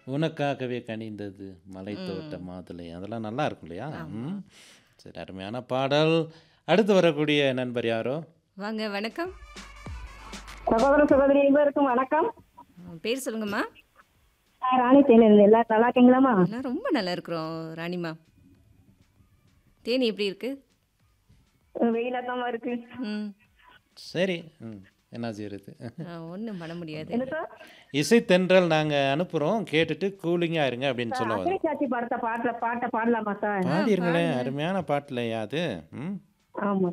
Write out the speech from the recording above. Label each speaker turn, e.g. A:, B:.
A: உனக்காகவே கனிந்தது மலை தோட்ட மாதுளை அதெல்லாம் நல்லா இருக்கும் இல்லையா ம் சரி அருமையான பாடல் அடுத்து வரக்கூடிய நண்பர் யாரோ
B: வாங்க வணக்கம்
C: சகோதர சகோதரி இருவருக்கும் வணக்கம்
B: உம், பேர் சொல்லுங்கம்மா
C: நான் ராணி தேனி எல்லாம் நல்லா இருக்கீங்களாம்மா
B: எல்லாம் ரொம்ப நல்லா இருக்கிறோம் ராணிமா தேனி எப்படி இருக்கு
C: வெயிலாத்தாம இருக்கு
B: ம்
A: சரி ம் என்ன செய்யறது
B: ஒன்றும் பண்ண முடியாது
C: என்ன சார்
A: இசைத்தென்றல் நாங்கள் அனுப்புகிறோம் கேட்டுட்டு கூலிங்காக இருங்க அப்படின்னு சொல்ல வரோம்
C: அக்னி சாட்சி படத்தை பாட்டல பாட்டை பாடலாமா சார்
A: பாடிருங்களேன் அருமையான பாட்டுலையா அது ம்
C: ஆமா